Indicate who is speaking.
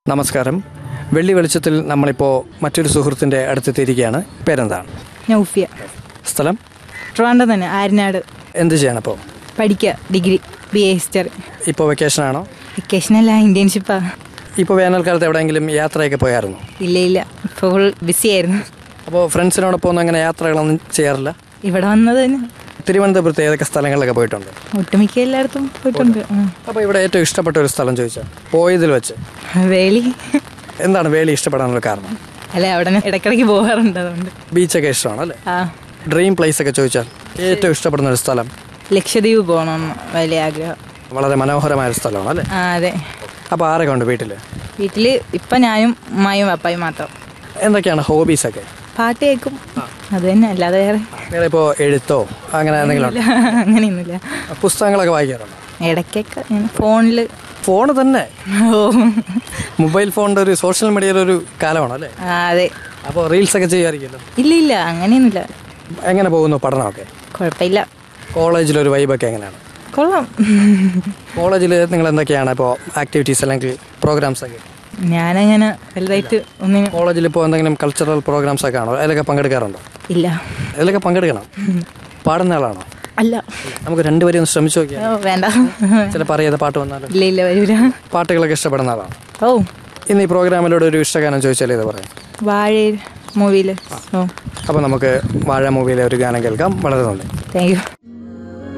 Speaker 1: നമസ്കാരം വെള്ളി വെളിച്ചത്തിൽ നമ്മളിപ്പോൾ മറ്റൊരു സുഹൃത്തിൻ്റെ അടുത്തെത്തിയിരിക്കുകയാണ് പേരെന്താണ്
Speaker 2: നൗഫിയ
Speaker 1: സ്ഥലം
Speaker 2: ട്രിവാൻഡ്രം തന്നെ ആര്യനാട്
Speaker 1: എന്ത് ചെയ്യണപ്പോൾ
Speaker 2: പഠിക്കുക ഡിഗ്രി ബി എ ഹിസ്റ്ററി
Speaker 1: ഇപ്പോൾ വെക്കേഷനാണോ
Speaker 2: വെക്കേഷനല്ല ഇന്റേൺഷിപ്പാ
Speaker 1: ഇപ്പോൾ വേനൽക്കാലത്ത് എവിടെയെങ്കിലും യാത്രയൊക്കെ പോയായിരുന്നു
Speaker 2: ഇല്ല ഇല്ല ഇപ്പോൾ ഫുൾ ബിസി ആയിരുന്നു
Speaker 1: അപ്പോൾ ഫ്രണ്ട്സിനോടൊപ്പം ഒന്നും അങ്ങനെ യാത്രകളൊന്നും ചെയ്യാറില്ല
Speaker 2: ഇവിടെ വന്നത് തന്നെ
Speaker 1: തിരുവനന്തപുരത്ത് ഏതൊക്കെ സ്ഥലങ്ങളിലൊക്കെ പോയിട്ടുണ്ട്
Speaker 2: ഒട്ടുമിക്ക എല്ലായിടത്തും പോയിട്ടുണ്ട് ഉം.
Speaker 1: അപ്പോൾ ഇവിടെ ഏറ്റവും ഇഷ്ടപ്പെട്ട ഒരു സ്ഥലം ചോദിച്ചാൽ പോയതിൽ വെച്ച്
Speaker 2: വേലി
Speaker 1: എന്താണ് വേലി ഇഷ്ടപ്പെടാനുള്ള കാരണം
Speaker 2: അല്ല അവിടെ ഞാൻ ഇടയ്ക്കിടയ്ക്ക് പോകാറുണ്ട് അതുകൊണ്ട്
Speaker 1: ബീച്ചൊക്കെ ഇഷ്ടമാണ് അല്ലേ
Speaker 2: ആ
Speaker 1: ഡ്രീം പ്ലേസ് ഒക്കെ ചോദിച്ചാൽ ഏറ്റവും ഇഷ്ടപ്പെടുന്ന ഒരു സ്ഥലം
Speaker 2: ലക്ഷദ്വീപ് പോകണമെന്ന് വലിയ ആഗ്രഹം
Speaker 1: വളരെ മനോഹരമായ ഒരു സ്ഥലമാണ് അല്ലേ
Speaker 2: ആ അതെ
Speaker 1: അപ്പോൾ ആരൊക്കെ ഉണ്ട് വീട്ടിൽ
Speaker 2: വീട്ടിൽ ഇപ്പം ഞാനും ഉമ്മായും പപ്പായും മാത്രം
Speaker 1: എന്തൊക്കെയാണ് ഹോബീസൊക്കെ
Speaker 2: പാട്ട് കേൾക്കും അത് തന്നെ അല്ലാതെ വേറെ
Speaker 1: വേറെ ഇപ്പോൾ എഴുത്തോ അങ്ങനെ എന്തെങ്കിലും ഉണ്ടോ?
Speaker 2: അങ്ങനെയൊന്നുമില്ല
Speaker 1: പുസ്തകങ്ങളൊക്കെ വായിക്കാറുണ്ടോ
Speaker 2: ഇടയ്ക്കൊക്കെ ഞാൻ ഫോണിൽ
Speaker 1: ഫോൺ തന്നെ
Speaker 2: ഓ
Speaker 1: മൊബൈൽ ഫോണിൻ്റെ ഒരു സോഷ്യൽ മീഡിയയുടെ ഒരു കാലമാണ് അല്ലേ
Speaker 2: ആ അതെ
Speaker 1: അപ്പോൾ റീൽസ് ഒക്കെ ചെയ്യാറില്ലല്ലോ
Speaker 2: ഇല്ല ഇല്ല അങ്ങനെയൊന്നുമില്ല
Speaker 1: എങ്ങനെ പോകുന്നു പഠനമൊക്കെ
Speaker 2: കുഴപ്പമില്ല
Speaker 1: കോളേജിലൊരു വൈബൊക്കെ എങ്ങനെയാണ്
Speaker 2: കൊള്ളാം
Speaker 1: കോളേജിൽ നിങ്ങൾ എന്തൊക്കെയാണ് ഇപ്പോൾ ആക്ടിവിറ്റീസ് അല്ലെങ്കിൽ പ്രോഗ്രാംസ് ഒക്കെ
Speaker 2: ഞാനങ്ങനെ വലുതായിട്ട് ഒന്നിനും
Speaker 1: കോളേജിൽ ഇപ്പോൾ എന്തെങ്കിലും കൾച്ചറൽ പ്രോഗ്രാംസ് ഒക്കെ ആണോ അതിലൊക്കെ പങ്കെടുക്കാറുണ്ടോ
Speaker 2: ഇല്ല
Speaker 1: അതിലൊക്കെ പങ്കെടുക്കണം പാടുന്ന ആളാണോ
Speaker 2: അല്ല
Speaker 1: നമുക്ക് രണ്ടുപേരും ഒന്ന് ശ്രമിച്ചു നോക്കിയാൽ
Speaker 2: ഓ വേണ്ട
Speaker 1: ചിലപ്പോൾ അറിയാതെ പാട്ട് വന്നാലും
Speaker 2: ഇല്ല ഇല്ല വരൂല
Speaker 1: പാട്ടുകളൊക്കെ ഇഷ്ടപ്പെടുന്ന ആളാണ്
Speaker 2: ഓ
Speaker 1: ഇന്ന് ഈ പ്രോഗ്രാമിലൂടെ ഒരു ഇഷ്ടഗാനം ചോദിച്ചാൽ ഇത് പറയാം
Speaker 2: വാഴ മൂവിയിൽ ഓ
Speaker 1: അപ്പോൾ നമുക്ക് വാഴ മൂവിയിലെ ഒരു ഗാനം കേൾക്കാം വളരെ നന്ദി
Speaker 2: താങ്ക് യു